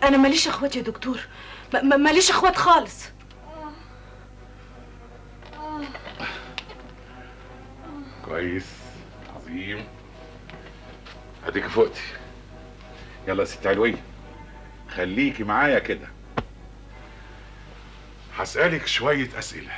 انا ماليش اخوات يا دكتور م- م- ماليش اخوات خالص كويس عظيم اديك فوقتي يلا يا ست علوية خليكي معايا كده هسألك شوية أسئلة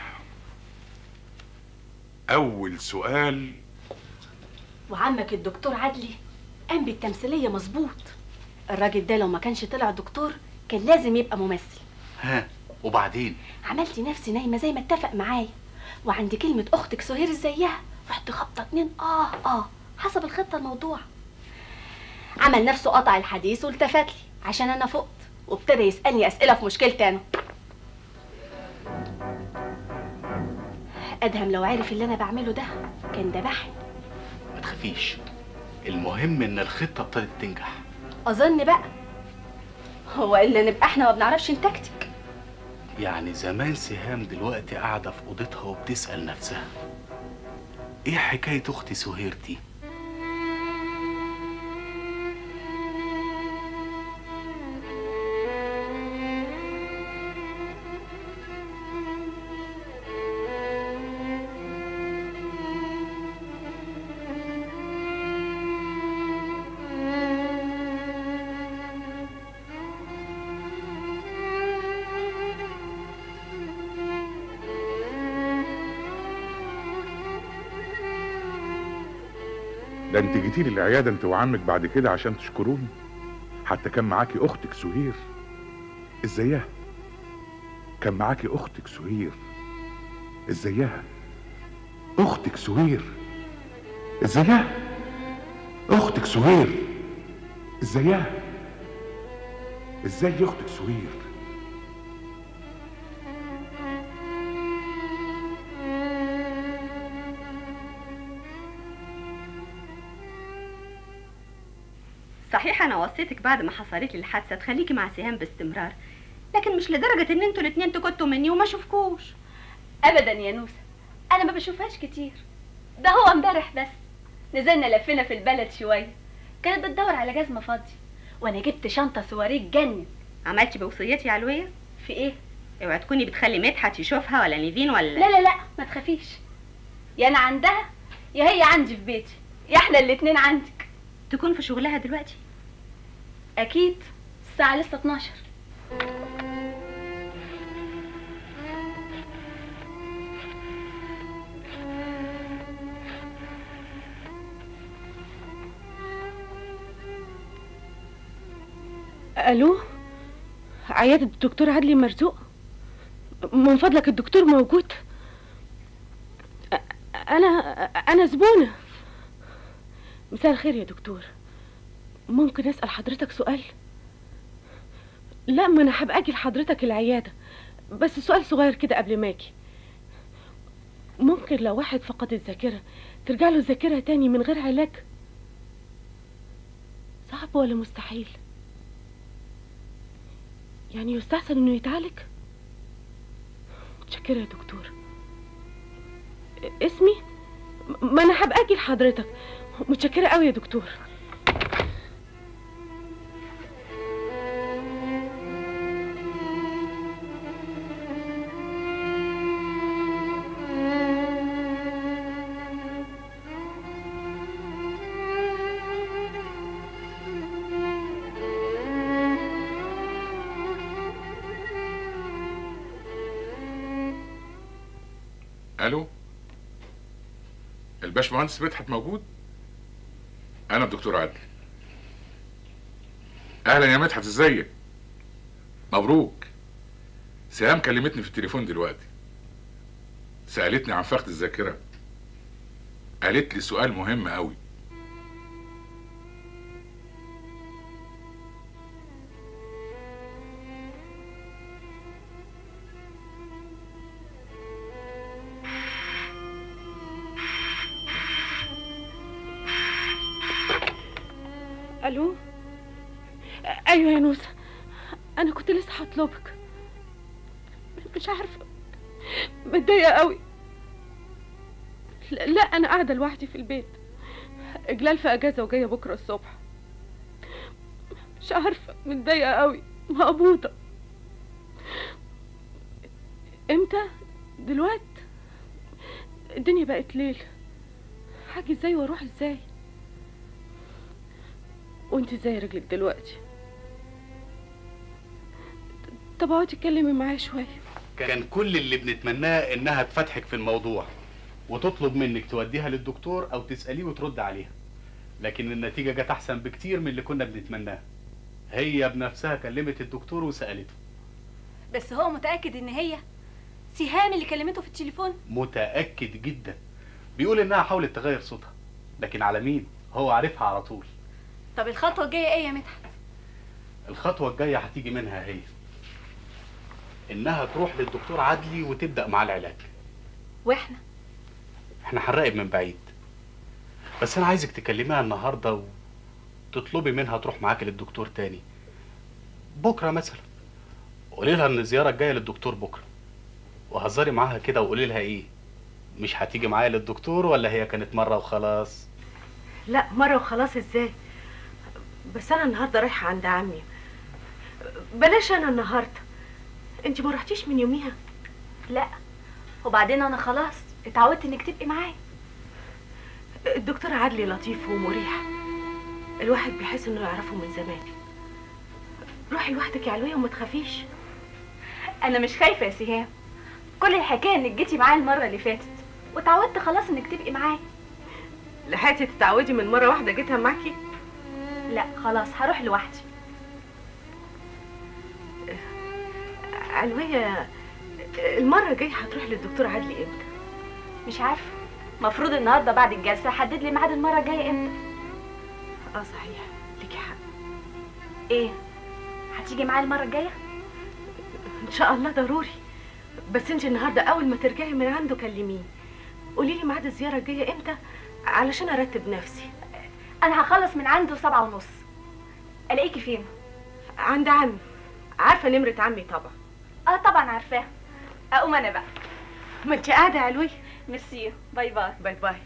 أول سؤال وعمك الدكتور عدلي قام بالتمثيليه مظبوط الراجل ده لو ما كانش طلع دكتور كان لازم يبقى ممثل ها وبعدين عملت نفسي نايمه زي ما اتفق معايا وعند كلمه اختك سهير زيها رحت خبطه اتنين اه اه حسب الخطه الموضوع عمل نفسه قطع الحديث والتفت لي عشان انا فقت وابتدى يسالني اسئله في مشكلتي انا ادهم لو عرف اللي انا بعمله ده كان ذبحني ما تخافيش المهم ان الخطه ابتدت تنجح اظن بقى هو الا نبقى احنا ما بنعرفش نتكتك يعني زمان سهام دلوقتي قاعده في اوضتها وبتسال نفسها ايه حكايه اختي سهير دي ده انت جيتي لي العياده انت وعمك بعد كده عشان تشكروني حتى كان معاكي اختك سهير ازيها كان معاكي اختك سهير ازيها اختك سهير ازيها اختك سهير ازيها ازاي اختك سهير صحيح انا وصيتك بعد ما حصلت لي الحادثه تخليكي مع سهام باستمرار لكن مش لدرجه ان انتوا الاتنين تكتوا مني وما اشوفكوش ابدا يا نوسه انا ما بشوفهاش كتير ده هو امبارح بس نزلنا لفينا في البلد شويه كانت بتدور على جزمه فاضيه وانا جبت شنطه سواريه تجنن عملتي بوصيتي يا علويه في ايه اوعي تكوني بتخلي مدحت يشوفها ولا نيفين ولا لا لا لا ما تخافيش يا انا عندها يا هي عندي في بيتي يا احنا الاتنين عندك تكون في شغلها دلوقتي اكيد الساعه لسه 12 الو عيادة الدكتور عدلي مرزوق من فضلك الدكتور موجود أ- انا انا زبونة مساء الخير يا دكتور ممكن اسال حضرتك سؤال لا ما انا هبقى اجي لحضرتك العياده بس سؤال صغير كده قبل ما اجي ممكن لو واحد فقد الذاكره ترجع له الذاكره تاني من غير علاج صعب ولا مستحيل يعني يستحسن انه يتعالج متشكرة يا دكتور اسمي ما انا هبقى اجي لحضرتك متشكرة قوي يا دكتور الو الباشمهندس مدحت موجود انا الدكتور عادل اهلا يا مدحت ازيك مبروك سهام كلمتني في التليفون دلوقتي سالتني عن فقد الذاكره قالت لي سؤال مهم قوي الو ايوه يا نوسة انا كنت لسه هطلبك مش عارفه متضايقه قوي لا لا، انا قاعده لوحدي في البيت اجلال في اجازه وجايه بكره الصبح مش عارفه متضايقه قوي مقبوضة امتى دلوقت الدنيا بقت ليل حاجي ازاي واروح ازاي وانت ازاي رجلك دلوقتي طب اقعدي اتكلمي معايا شويه كان كل اللي بنتمناه انها تفتحك في الموضوع وتطلب منك توديها للدكتور او تساليه وترد عليها لكن النتيجه جت احسن بكتير من اللي كنا بنتمناه هي بنفسها كلمت الدكتور وسالته بس هو متأكد ان هي سهام اللي كلمته في التليفون متاكد جدا بيقول انها حاولت تغير صوتها لكن على مين هو عارفها على طول طب الخطوة الجاية ايه يا مدحت الخطوه الجايه هتيجي منها هي انها تروح للدكتور عدلي وتبدا معاه العلاج واحنا احنا هنراقب من بعيد بس انا عايزك تكلميها النهارده وتطلبي منها تروح معاكي للدكتور تاني بكره مثلا قولي لها ان الزياره الجايه للدكتور بكره وهزري معاها كده وقولي لها ايه مش هتيجي معايا للدكتور ولا هي كانت مره وخلاص لا مره وخلاص ازاي بس انا النهارده رايحه عند عمي بلاش انا النهارده انت ما رحتيش من يوميها لا وبعدين انا خلاص اتعودت انك تبقي معايا الدكتور عدلي لطيف ومريح الواحد بيحس انه يعرفه من زمان روحي لوحدك يا علوية وما تخافيش انا مش خايفة يا سهام كل الحكاية انك جيتي معايا المرة اللي فاتت واتعودت خلاص انك تبقي معايا لحقتي تتعودي من مرة واحدة جيتها معاكي لا خلاص هروح لوحدي علوية المرة الجاية هتروحي للدكتور عدلي امتى؟ مش عارفة مفروض النهاردة بعد الجلسة حدد لي ميعاد المرة الجاية امتى اه صحيح ليكي حق ايه هتيجي معايا المرة الجاية ان شاء الله ضروري بس انت النهارده اول ما ترجعي من عنده كلميني قولي لي ميعاد الزيارة الجاية امتى علشان ارتب نفسي انا هخلص من عنده سبعة ونص الاقيكي فين عند عمي عارفة نمرة عمي طبعا اه طبعا عارفاها اقوم انا بقى ما انت قاعدة يا علوية ميرسي باي باي باي باي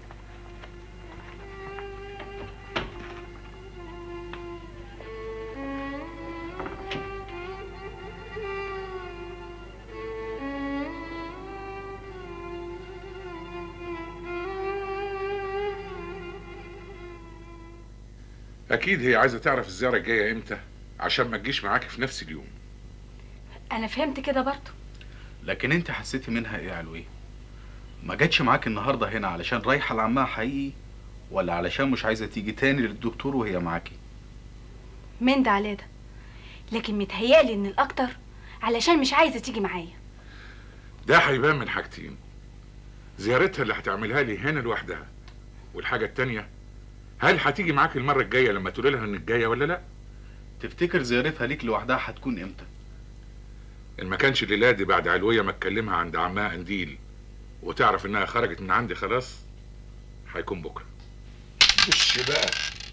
اكيد هي عايزه تعرف الزياره الجايه امتى عشان ما تجيش معاكي في نفس اليوم انا فهمت كده برضه لكن انت حسيتي منها ايه يا علوية ما جاتش معاك النهارده هنا علشان رايحه لعمها حقيقي ولا علشان مش عايزه تيجي تاني للدكتور وهي معاكي من ده على ده لكن متهيألي ان الاكتر علشان مش عايزة تيجي معايا ده هيبان من حاجتين زيارتها اللي هتعملها لي هنا لوحدها والحاجه التانيه هل هتيجي معاك المره الجايه لما تقول لها انك جايه ولا لا تفتكر زيارتها ليك لوحدها هتكون امتى ان ما كانش الليله دي بعد علويه ما تكلمها عند عمها قنديل وتعرف انها خرجت من عندي خلاص هيكون بكره وش بقى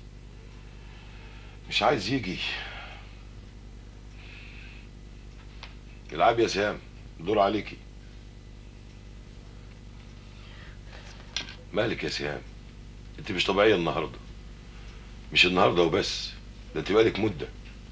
مش عايز يجي العب يا سهام دور عليكي مالك يا سهام انت مش طبيعيه النهارده مش النهارده وبس ده انت بقالك مده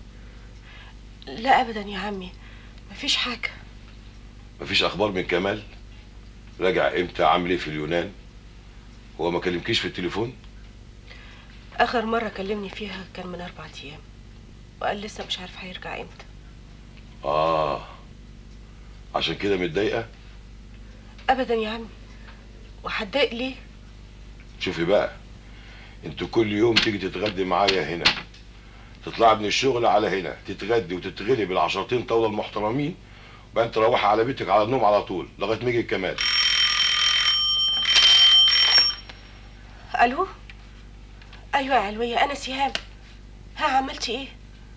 لا ابدا يا عمي مفيش حاجة مفيش اخبار من كمال راجع امتى عامل ايه في اليونان هو ما كلمكيش في التليفون اخر مرة كلمني فيها كان من اربع ايام وقال لسه مش عارف هيرجع امتى اه عشان كده متضايقه ابدا يا عمي وهتضايق ليه شوفي بقى انتوا كل يوم تيجي تتغدي معايا هنا تطلعي من الشغل على هنا تتغدي وتتغلي بالعشرتين طاوله المحترمين وبعدين تروحي على بيتك على النوم على طول لغايه ما يجي الكمال الو ايوه يا علوية انا سهام ها عملتي ايه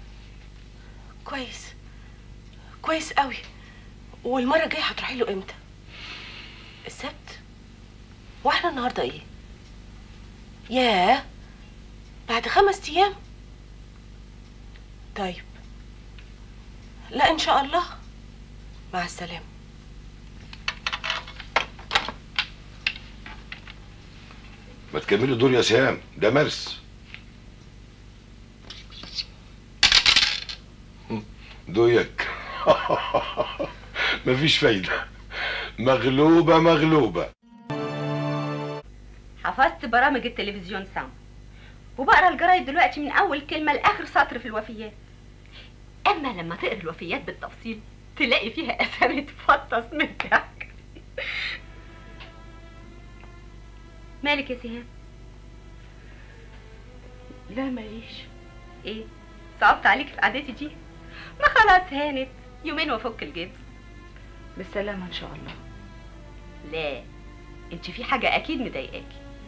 كويس كويس قوي والمرة الجاية هتروحي له امتى السبت واحنا النهاردة ايه ياه بعد خمس ايام طيب لا ان شاء الله مع السلامة ما تكملي دور يا سهام ده مرس هم. دويك مفيش فايدة مغلوبة مغلوبة حفظت برامج التلفزيون سام وبقرا الجرايد دلوقتي من اول كلمه لاخر سطر في الوفيات اما لما تقرا الوفيات بالتفصيل تلاقي فيها اسامي تفطس من الضحك مالك يا سهام لا ماليش ايه صعبت عليك في قعدتي دي ما خلاص هانت يومين وافك الجبس بالسلامة ان شاء الله لا انت في حاجه اكيد مضايقاكي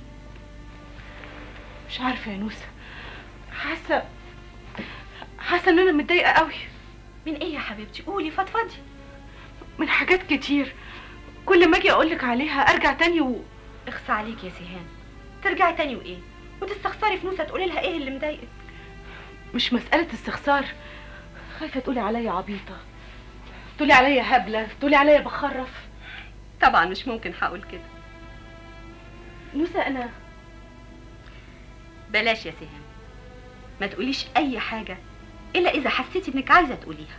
مش عارفة يا نوسة حاسة حاسة ان انا متضايقة قوي من ايه يا حبيبتي قولي فضفضي من حاجات كتير كل ما اجي اقولك عليها ارجع تاني و... اخصى عليك يا سهام ترجعي تاني وايه وتستخسري فلوسها تقولي لها ايه اللي مضايقك مش مسألة استخسار خايفة تقولي عليا عبيطة تقولي عليا هبلة تقولي عليا بخرف طبعا مش ممكن هقول كده نوسة انا بلاش يا سهام ما تقوليش اي حاجه الا اذا حسيتي انك عايزه تقوليها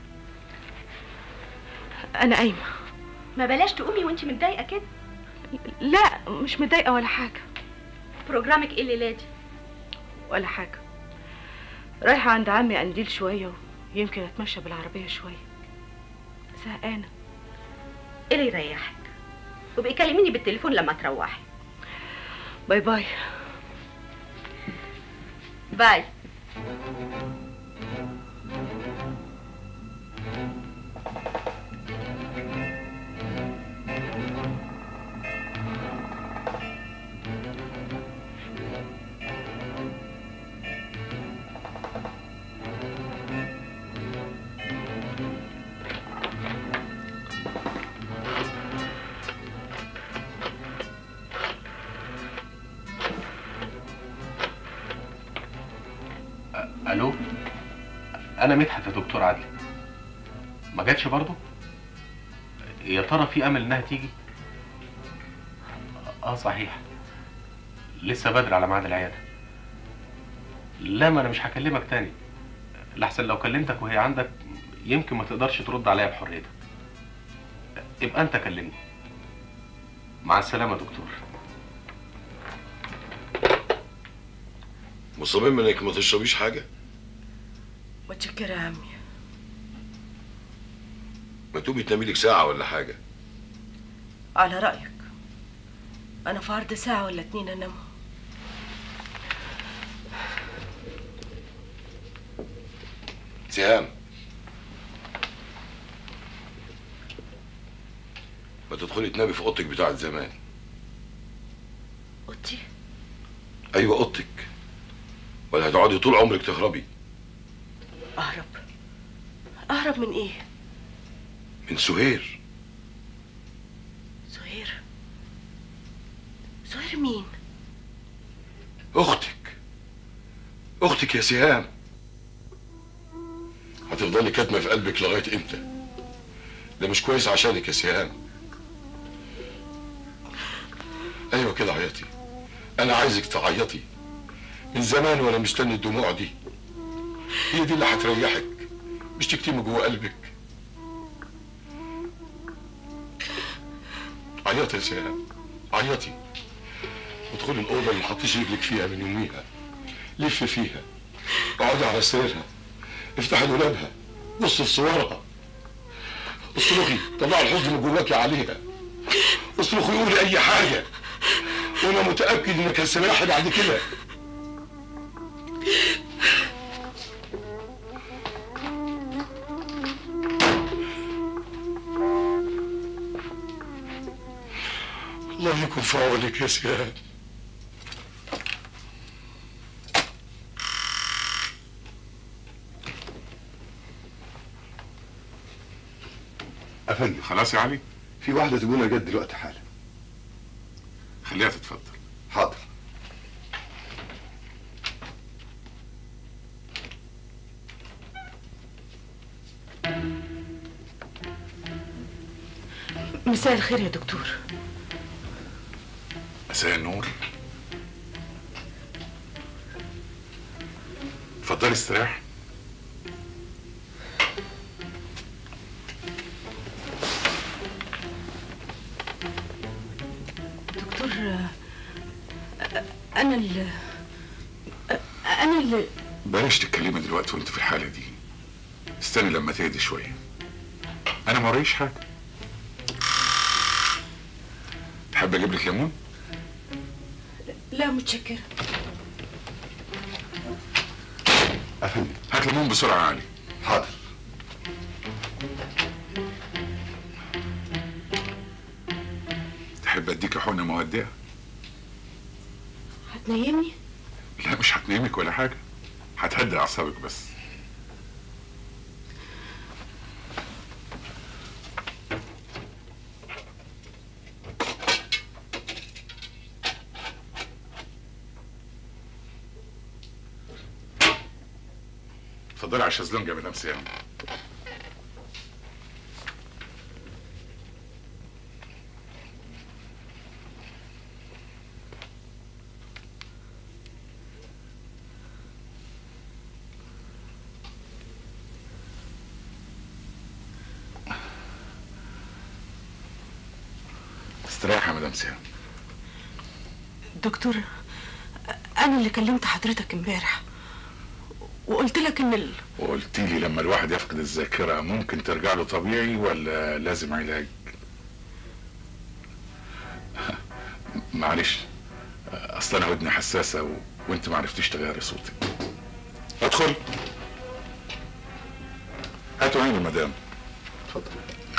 انا قايمة ما بلاش تقومي وانت متضايقه كده لا مش متضايقة ولا حاجة بروجرامك ايه الليله دي ولا حاجة رايحة عند عمي قنديل شوية ويمكن اتمشى بالعربية شوية زهقانة ايه اللي يريحك وبقي كلميني بالتليفون لما تروحي باي باي باي الو انا مدحت يا دكتور عادل ما جاتش برضه يا ترى في امل انها تيجي اه صحيح لسه بدري على ميعاد العياده لا ما انا مش هكلمك تاني لحسن لو كلمتك وهي عندك يمكن ما تقدرش ترد عليا بحريتك يبقى انت كلمني مع السلامه يا دكتور مصمم انك ما تشربيش حاجة متشكرة يا عمي ما تقومي تنامي لك ساعة ولا حاجة على رأيك أنا في عرض ساعة ولا اتنين أنام سهام ما تدخلي تنامي في اوضتك بتاعت زمان أوضتي ايوه اوضتك ولا هتقعدي طول عمرك تهربي أهرب أهرب من إيه؟ من سهير زهير زهير مين؟ اختك اختك يا سهام هتفضلي كاتمه في قلبك لغايه امتى ده مش كويس عشانك يا سهام ايوه كده عيطي انا عايزك تعيطي من زمان وانا مستني الدموع دي هي دي اللي هتريحك مش تكتمي جوه قلبك عيطي يا سهام عيطي وادخلي الأوضة اللي حطيش رجلك فيها من يوميها لف فيها اقعدي على سريرها افتحي دولابها بص في صورها اصرخي طلعي الحزن من جواكي عليها اصرخي قولي أي حاجة وأنا متأكد إنك هتسامحي بعد كده الله يكون في عونك يا سياد افندم خلاص يا علي في واحدة زبونة جت دلوقتي حالا خليها تتفضل حاضر مساء الخير يا دكتور مساء النور اتفضلي استريح انا اللي انا اللي بلاش تتكلمي دلوقتي وانت في الحالة دي استني لما تهدي شوية انا ما وريش حاجة تحب اجيب لك ليمون لا متشكره افندم هات ليمون بسرعة يا علي حاضر تحب اديك حقنة مهدئة هتنيمني لا مش هتنامك ولا حاجة هتهدي اعصابك بس اتفضلي على الشезлونج يا مدام سيام استريح يا مدام سيام دكتور انا اللي كلمت حضرتك امبارح وقلت لك ان ال... وقلت لي لما الواحد يفقد الذاكرة ممكن ترجع له طبيعي ولا لازم علاج معلش اصل انا ودني حساسة و... وانت ما عرفتيش تغيري صوتك ادخل هاتوا عين المدام اتفضل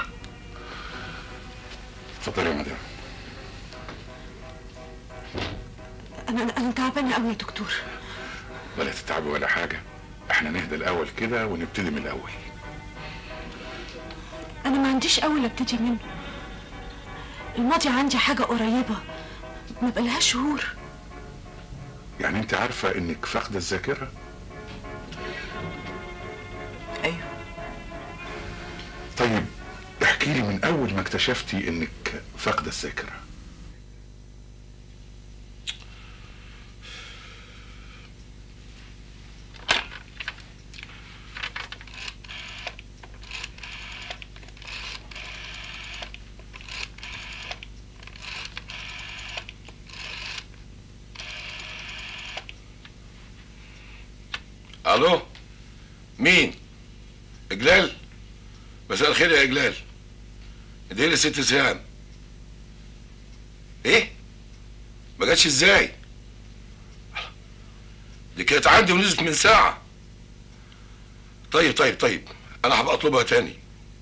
اتفضل يا مدام انا انا تعبانه قوي يا دكتور ولا تتعبي ولا حاجة احنا نهدى الاول كده ونبتدي من الاول انا ما عنديش اول ابتدي منه الماضي عندي حاجه قريبه ما بقالهاش شهور يعني انت عارفة انك فاقدة الذاكرة ايوه طيب احكي لي من اول ما اكتشفتي انك فاقدة الذاكرة الو مين اجلال مساء الخير يا اجلال دي لي ست سهام ايه ما جاتش ازاي دي كانت عندي ونزلت من ساعه طيب طيب طيب انا هبقى اطلبها تاني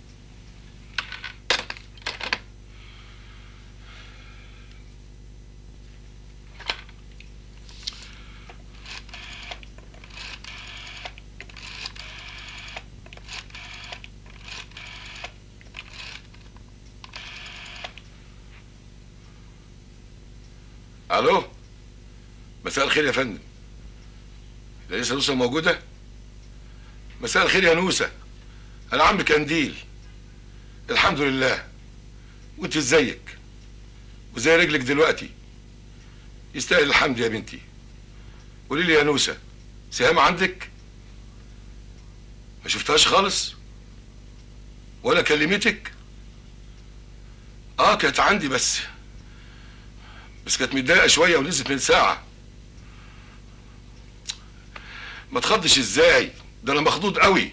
الو مساء الخير يا فندم ده لسه نوسه موجوده مساء الخير يا نوسه انا عمك قنديل الحمد لله وانت ازيك وزي رجلك دلوقتي يستاهل الحمد يا بنتي قولي لي يا نوسه سهام عندك ما شفتهاش خالص ولا كلمتك اه كانت عندي بس بس كانت متضايقه شويه ونزلت من ساعه ما تخضش ازاي ده انا مخضوض قوي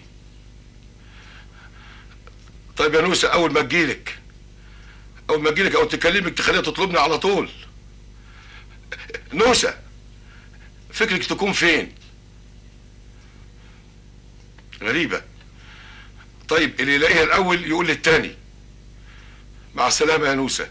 طيب يا نوسه اول ما تجيلك اول ما تجيلك او تكلمك تخليها تطلبني على طول نوسه فكرك تكون فين غريبه طيب اللي يلاقيها الاول يقول للتاني مع السلامه يا نوسه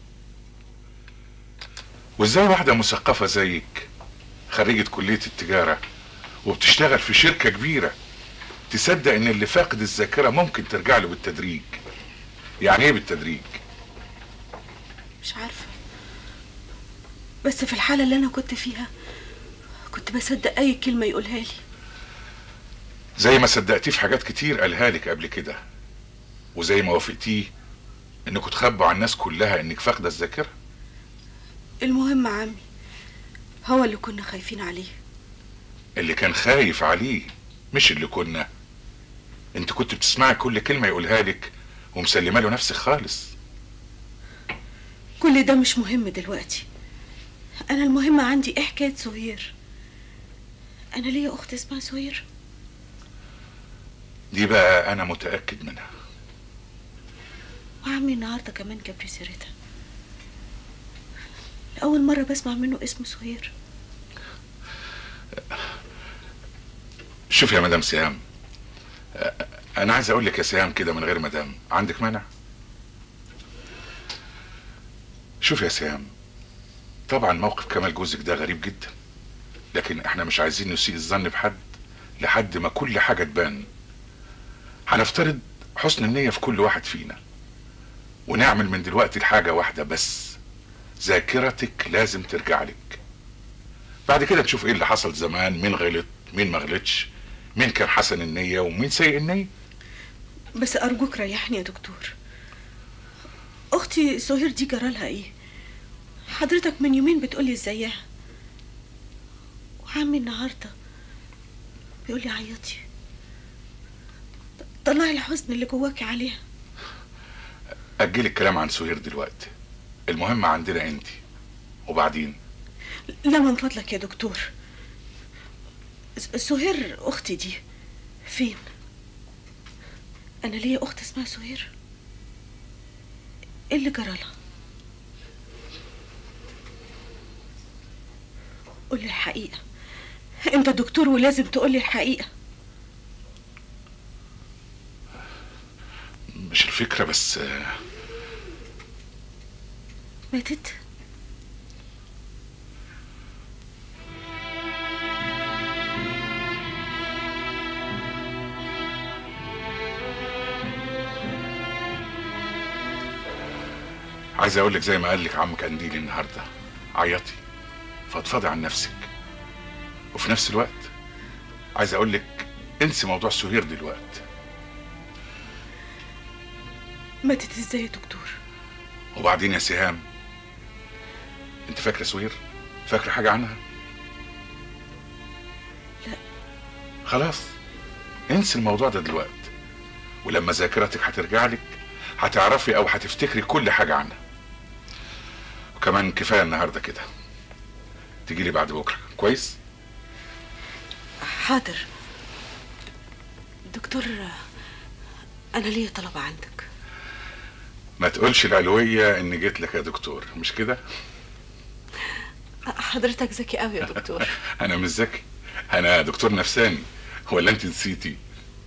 وازاي واحدة مثقفة زيك خريجة كلية التجارة وبتشتغل في شركة كبيرة تصدق ان اللي فاقد الذاكرة ممكن ترجع له بالتدريج يعني ايه بالتدريج مش عارفه بس في الحاله اللي انا كنت فيها كنت بصدق اي كلمه يقولها لي زي ما صدقتيه في حاجات كتير قالها لك قبل كده وزي ما وافقتيه انكم تخبوا على الناس كلها انك فاقدة الذاكرة المهم عمي هو اللي كنا خايفين عليه اللي كان خايف عليه مش اللي كنا انت كنت بتسمعي كل كلمة يقولها لك ومسلمة له نفسك خالص كل ده مش مهم دلوقتي انا المهم عندي ايه حكايه سهير انا ليا اخت اسمها سهير دي بقى انا متاكد منها وعمي النهارده كمان جاب لي سيرتها لاول مره بسمع منه اسم سهير شوف يا مدام سهام آه، انا عايز اقول لك يا سهام كده من غير مدام عندك مانع شوف يا سهام طبعا موقف كمال جوزك ده غريب جدا لكن احنا مش عايزين نسيء الظن بحد لحد ما كل حاجة تبان هنفترض حسن النية في كل واحد فينا ونعمل من دلوقتي الحاجة واحدة بس ذاكرتك لازم ترجع لك بعد كده نشوف ايه اللي حصل زمان مين غلط مين ما غلطش مين كان حسن النية ومين سيء النية بس ارجوك ريحني يا دكتور اختي سهير دي جرالها ايه حضرتك من يومين بتقولي ازيها وعمي النهارده بيقولي عيطي طلعي الحزن اللي جواكي عليها أجلي الكلام عن سهير دلوقتي المهم عندنا انت وبعدين لا من فضلك يا دكتور س- سهير اختي دي فين انا ليا اخت اسمها سهير ايه اللي جرالها قولي الحقيقه انت دكتور ولازم تقولي الحقيقه مش الفكرة بس آه، ماتت عايز اقول لك زي ما قال لك عم كنديل النهارده عيطي فضفضي عن نفسك وفي نفس الوقت عايز اقول لك انسي موضوع سهير دلوقتي ماتت ازاي يا دكتور وبعدين يا سهام انت فاكره سهير فاكره حاجه عنها لا. خلاص انسي الموضوع ده دلوقتي ولما ذاكرتك هترجع لك هتعرفي او هتفتكري كل حاجه عنها وكمان كفايه النهارده كده تيجي لي بعد بكره كويس حاضر دكتور انا ليا طلب عندك ما تقولش العلويه ان جيت لك يا دكتور مش كده حضرتك ذكي قوي يا دكتور انا مش ذكي انا دكتور نفساني ولا انت نسيتي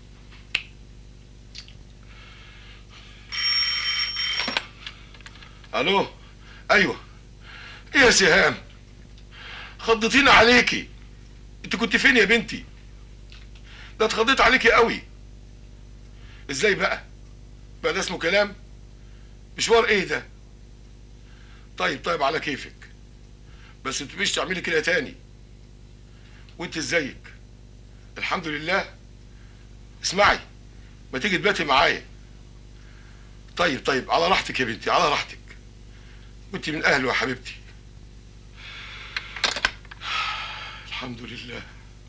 الو ايوه ايه يا سهام خضتينا عليكي انت كنت فين يا بنتي ده اتخضيت عليكي قوي ازاي بقى بقى ده اسمه كلام مشوار ايه ده طيب طيب على كيفك بس انت مش تعملي كده تاني وانت ازيك الحمد لله اسمعي ما تيجي تباتي معايا طيب طيب على راحتك يا بنتي على راحتك وانت من اهله يا حبيبتي الحمد لله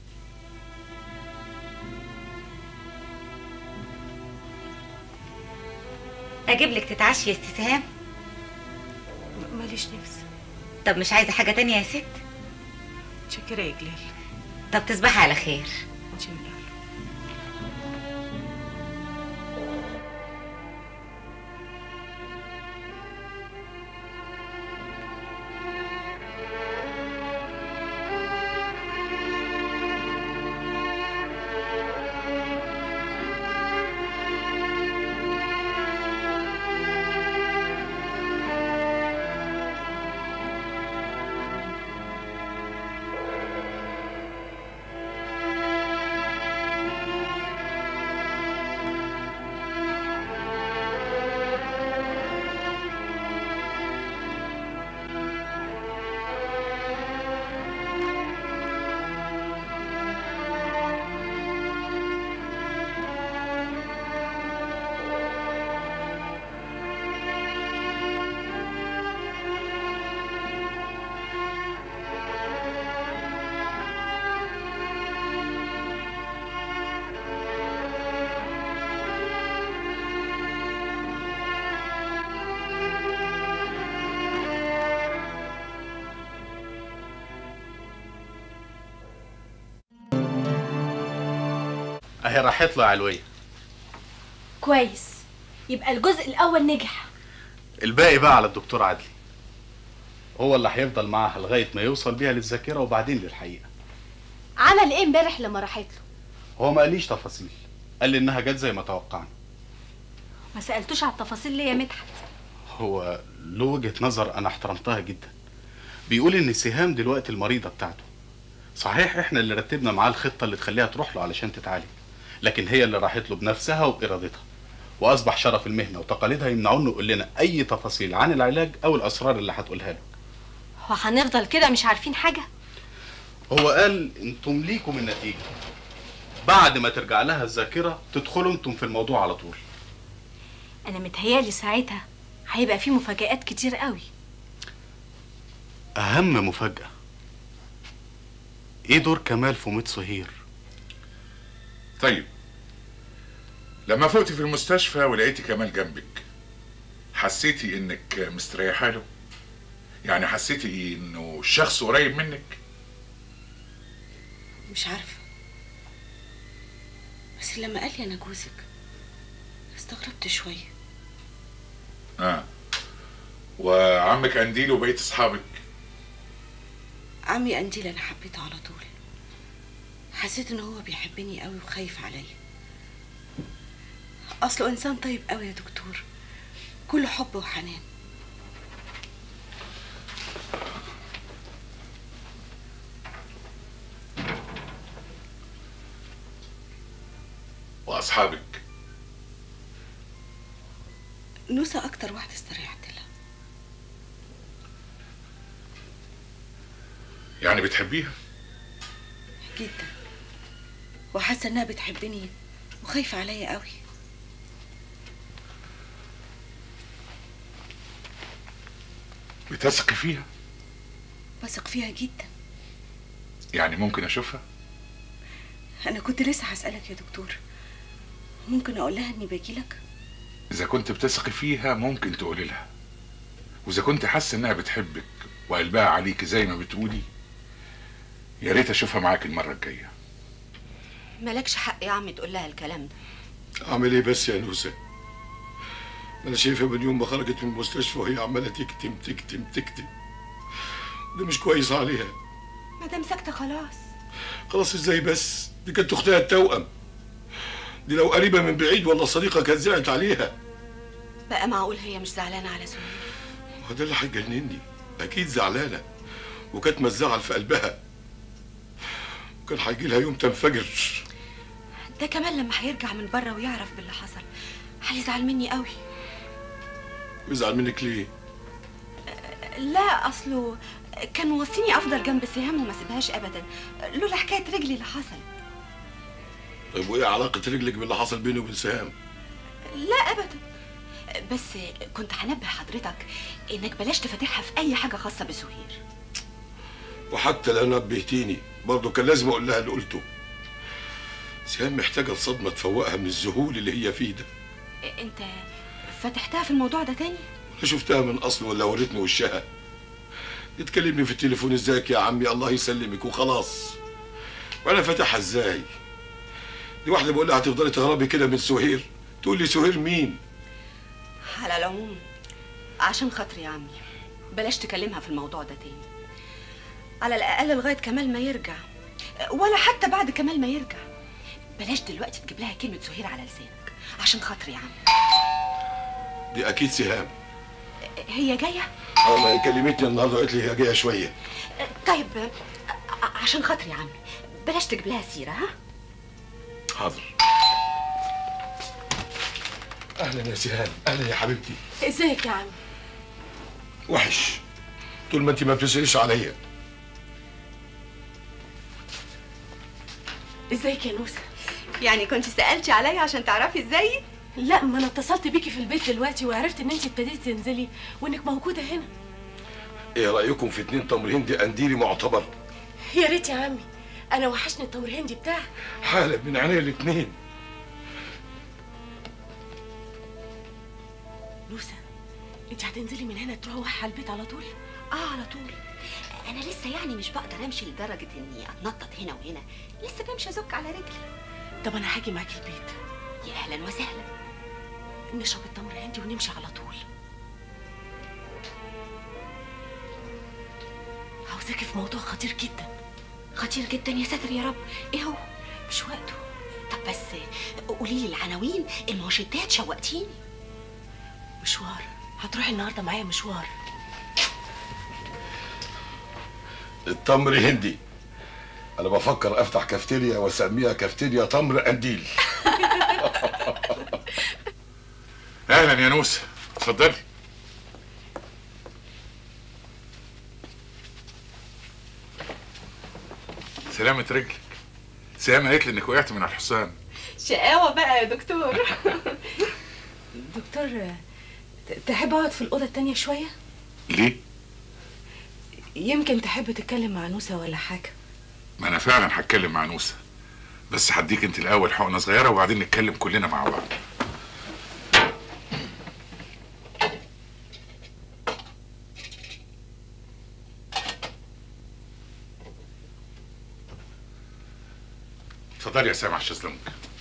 اجيب لك تتعشي يا استسهام ماليش نفس طب مش عايزه حاجه تانية يا ست شكرا يا جلال طب تصبحي على خير جميل اهي راحت له يا علويه كويس يبقى الجزء الاول نجح الباقي بقى على الدكتور عدلي هو اللي هيفضل معاها لغايه ما يوصل بيها للذاكره وبعدين للحقيقه عمل ايه امبارح لما راحت له هو ما قاليش تفاصيل قال لي انها جت زي ما توقعنا ما سالتوش على التفاصيل ليه يا مدحت هو له وجهه نظر انا احترمتها جدا بيقول ان سهام دلوقتي المريضه بتاعته صحيح احنا اللي رتبنا معاه الخطه اللي تخليها تروح له علشان تتعالج لكن هي اللي راحت له بنفسها وبارادتها واصبح شرف المهنه وتقاليدها يمنعوه انه يقول لنا اي تفاصيل عن العلاج او الاسرار اللي هتقولها له وهنفضل كده مش عارفين حاجه هو قال انتم ليكم النتيجه بعد ما ترجع لها الذاكره تدخلوا انتم في الموضوع على طول انا متهيالي ساعتها هيبقى في مفاجآت كتير قوي اهم مفاجاه ايه دور كمال في موت سهير طيب لما فقتي في المستشفى ولقيتي كمال جنبك حسيتي انك مستريحه له يعني حسيتي انه شخص قريب منك مش عارفة بس لما قال لي أنا جوزك استغربت شوية اه وعمك قنديل وبقيت اصحابك عمي قنديل أنا حبيته على طول حسيت إن هو بيحبني قوي وخايف عليا أصله إنسان طيب قوي يا دكتور كله حب وحنان واصحابك نوسة أكتر واحدة استريحت لها يعني بتحبيها جدا وحاسة إنها بتحبني وخايفة عليا قوي بتثقي فيها بثق فيها جدا يعني ممكن اشوفها أنا كنت لسه هسألك يا دكتور ممكن أقول لها إني باجيلك اذا كنت بتثقي فيها ممكن تقولي لها واذا كنت حاسه انها بتحبك وقلبها عليك زي ما بتقولي يا ريت اشوفها معاك المره الجايه مالكش حق يا عم تقول لها الكلام ده اعمل ايه بس يا نوسه انا شايفها من يوم ما خرجت من المستشفى وهي عماله تكتم تكتم تكتم ده مش كويس عليها ما دام ساكته خلاص خلاص ازاي بس دي كانت اختها التوأم دي لو قريبه من بعيد ولا صديقه كانت زعلت عليها بقى معقول هي مش زعلانه على سهير ما ده اللي هيجنني اكيد زعلانه وكانت مزعل في قلبها وكان هيجي لها يوم تنفجر ده كمان لما هيرجع من بره ويعرف باللي حصل هيزعل مني قوي يزعل منك ليه لا اصله كان وصيني افضل جنب سهام وما سيبهاش ابدا لولا حكايه رجلي اللي حصل طيب وايه علاقه رجلك باللي حصل بيني وبين سهام لا ابدا بس كنت هنبه حضرتك انك بلاش تفتحها في اي حاجه خاصه بسهير وحتى لو نبهتيني برضه كان لازم اقول لها اللي قلته سهام محتاجه الصدمه تفوقها من الذهول اللي هي فيه ده انت فتحتها في الموضوع ده تاني انا شفتها من اصل ولا وريتني وشها تكلمني في التليفون ازيك يا عمي الله يسلمك وخلاص وانا فاتحها ازاي دي واحده بقول لها هتفضلي تهربي كده من سهير تقول لي سهير مين على العموم عشان خاطري يا عمي بلاش تكلمها في الموضوع ده تاني على الاقل لغايه كمال ما يرجع ولا حتى بعد كمال ما يرجع بلاش دلوقتي تجيب لها كلمه سهير على لسانك عشان خاطري يا عمي دي اكيد سهام هي جايه اه ما هي كلمتني النهارده قالت لي هي جايه شويه طيب ع- عشان خاطري يا عمي بلاش تجيب لها سيره ها حاضر اهلا يا سهام اهلا يا حبيبتي ازيك يا عم وحش طول ما انت ما بتساليش عليا ازيك يا نوسة يعني كنت سالتي عليا عشان تعرفي ازاي لا ما انا اتصلت بيكي في البيت دلوقتي وعرفت ان انت ابتديتي تنزلي وانك موجودة هنا ايه رايكم في اتنين تمر هندي قنديلي معتبر يا ريت يا عمي انا وحشني التمر هندي بتاعك حاله من عينيا الاتنين نوسة انت هتنزلي من هنا تروحي على البيت على طول اه على طول انا لسه يعني مش بقدر امشي لدرجه اني اتنطط هنا وهنا لسه بمشي ازك على رجلي طب انا هاجي معاكي البيت يا اهلا وسهلا نشرب التمر عندي ونمشي على طول عاوزاكي في موضوع خطير جدا خطير جدا يا ساتر يا رب ايه هو مش وقته طب بس قولي لي العناوين المنشدات شوقتيني مشوار هتروحي النهارده معايا مشوار التمر هندي انا بفكر افتح كافتيريا واسميها كافتيريا تمر قنديل اهلا يا نوسه اتفضلي سلامة رجلك سهام قالت لي انك وقعت من على الحصان شقاوة بقى يا دكتور دكتور تحب اقعد في الأوضة التانية شوية؟ ليه؟ يمكن تحب تتكلم مع نوسة ولا حاجة ما انا فعلا هتكلم مع نوسه بس هديك انت الاول حقنه صغيره وبعدين نتكلم كلنا مع بعض اتفضلي يا سامع الشезлونج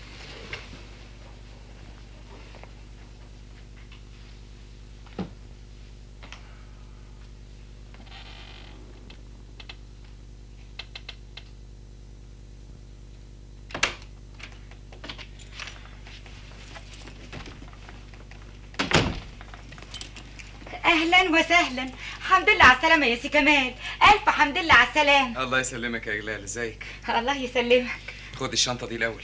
اهلا وسهلا الحمد لله على السلامه يا سي كمال الف حمد لله على السلامه الله يسلمك يا جلال ازيك الله يسلمك خد الشنطه دي الاول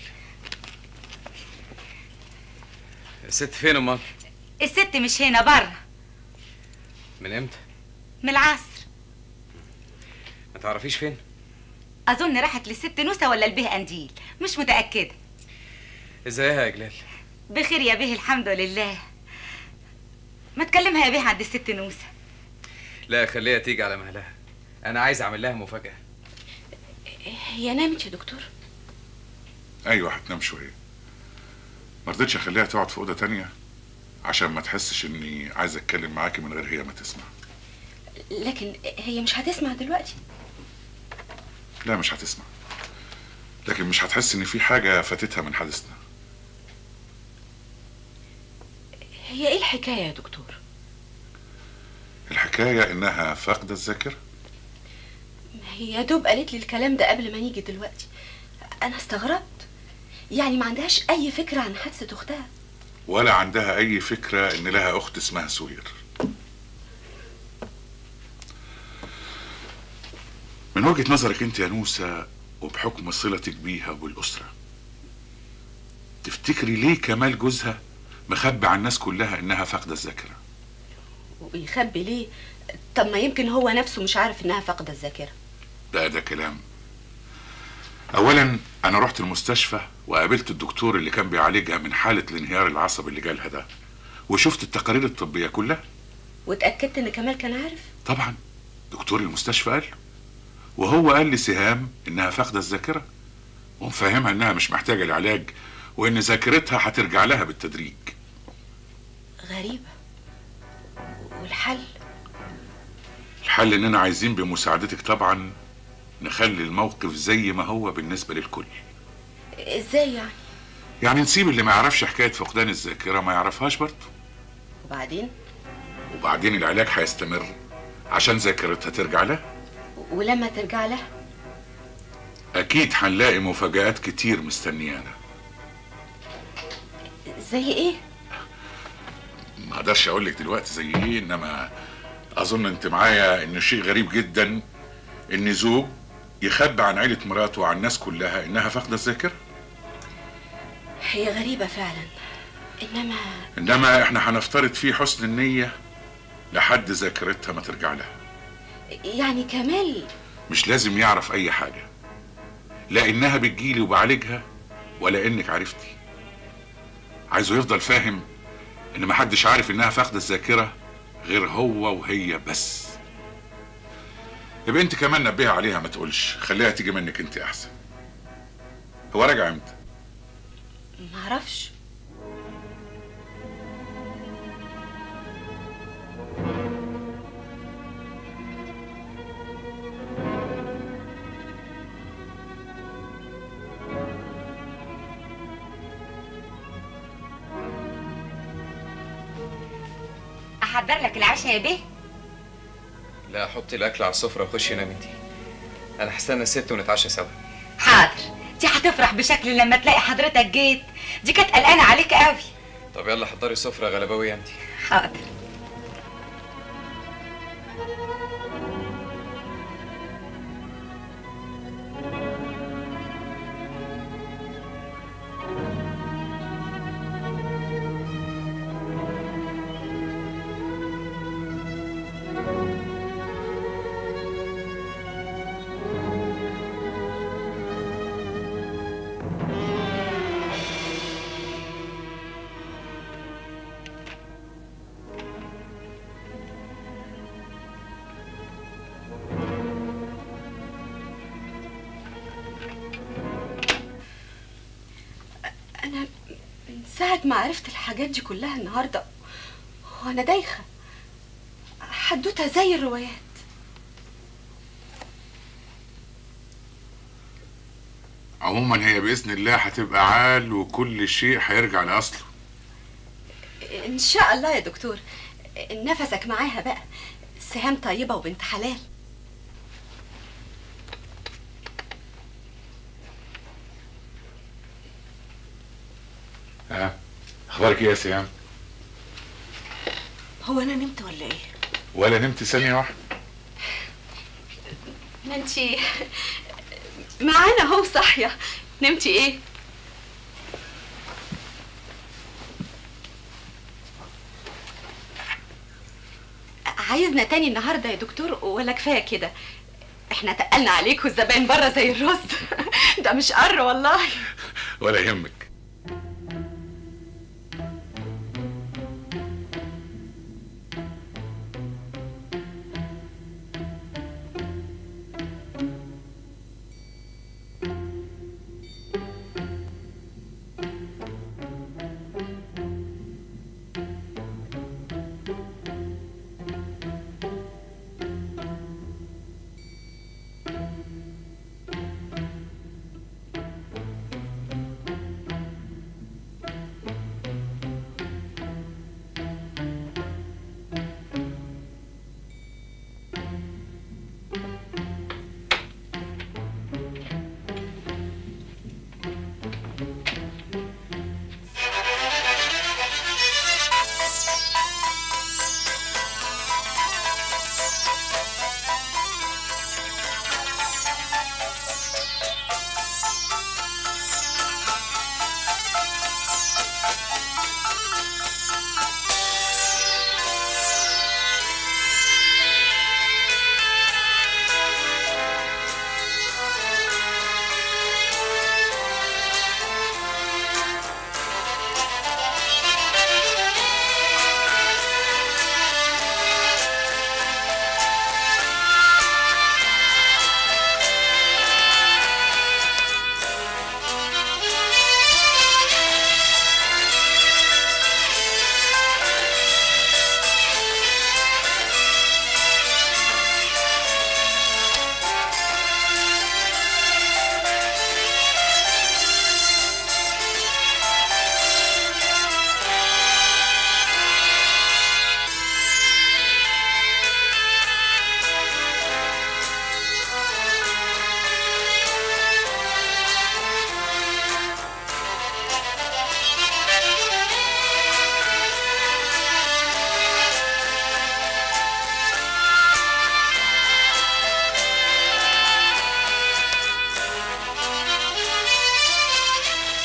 الست فين امال الست مش هنا بره من امتى من العصر ما تعرفيش فين اظن راحت للست نوسه ولا البيه قنديل مش متاكده ازيها يا جلال بخير يا بيه الحمد لله ما تكلمها يا بيه عند الست نوسه لا خليها تيجي على مهلها انا عايز اعمل لها مفاجاه هي نامت يا دكتور ايوه هتنام شويه ما رضيتش اخليها تقعد في اوضه تانية عشان ما تحسش اني عايز اتكلم معاكي من غير هي ما تسمع لكن هي مش هتسمع دلوقتي لا مش هتسمع لكن مش هتحس ان في حاجه فاتتها من حدثنا هي ايه الحكاية يا دكتور الحكايه انها فاقده الذاكره هي يا دوب قالت لي الكلام ده قبل ما نيجي دلوقتي انا استغربت يعني ما عندهاش اي فكره عن حادثه اختها ولا عندها اي فكره ان لها اخت اسمها سوير من وجهه نظرك انت يا نوسه وبحكم صلتك بيها وبالاسره تفتكري ليه كمال جوزها مخبي على الناس كلها انها فاقده الذاكره وبيخبي ليه طب ما يمكن هو نفسه مش عارف انها فاقده الذاكره ده ده كلام اولا انا رحت المستشفى وقابلت الدكتور اللي كان بيعالجها من حاله الانهيار العصبي اللي جالها ده وشفت التقارير الطبيه كلها واتاكدت ان كمال كان عارف طبعا دكتور المستشفى قال له وهو قال لسهام انها فاقده الذاكره ومفهمها انها مش محتاجه العلاج وان ذاكرتها هترجع لها بالتدريج غريبه والحل الحل اننا عايزين بمساعدتك طبعا نخلي الموقف زي ما هو بالنسبه للكل ازاي يعني يعني نسيب اللي ما يعرفش حكايه فقدان الذاكره ما يعرفهاش برضه وبعدين وبعدين العلاج هيستمر عشان ذاكرتها ترجع لها ولما ترجع لها اكيد هنلاقي مفاجآت كتير مستنيانا زي ايه ما اقدرش اقول لك دلوقتي زي ايه انما اظن انت معايا ان شيء غريب جدا ان زوج يخبي عن عيله مراته وعن الناس كلها انها فاقده الذاكره هي غريبه فعلا انما انما احنا هنفترض فيه حسن النيه لحد ذاكرتها ما ترجع لها يعني كمال مش لازم يعرف اي حاجه لا انها بتجيلي وبعالجها ولا انك عرفتي عايزه يفضل فاهم ان محدش عارف انها فاقده الذاكره غير هو وهي بس يبقى انت كمان نبهها عليها ما تقولش خليها تيجي منك انت احسن هو راجع امتى معرفش احضر لك العشاء يا بيه لا حطي الاكل على السفره وخشي نامي انتي انا هستنى الست ونتعشى سوا حاضر دي هتفرح بشكل لما تلاقي حضرتك جيت دي كانت قلقانه عليك قوي طب يلا حضري السفره غلباويه انتي حاضر انا من ساعه ما عرفت الحاجات دي كلها النهارده وانا دايخه حدوته زي الروايات عموما هي باذن الله هتبقى عال وكل شيء هيرجع لاصله ان شاء الله يا دكتور نفسك معاها بقى سهام طيبه وبنت حلال ها اخبارك ايه يا سهام هو انا نمت ولا ايه ولا نمت ثانيه واحده ما انتي معانا اهو صاحيه نمتي ايه عايزنا تاني النهارده يا دكتور ولا كفايه كده احنا تقلنا عليك والزباين بره زي الرز ده مش قر والله ولا يهمك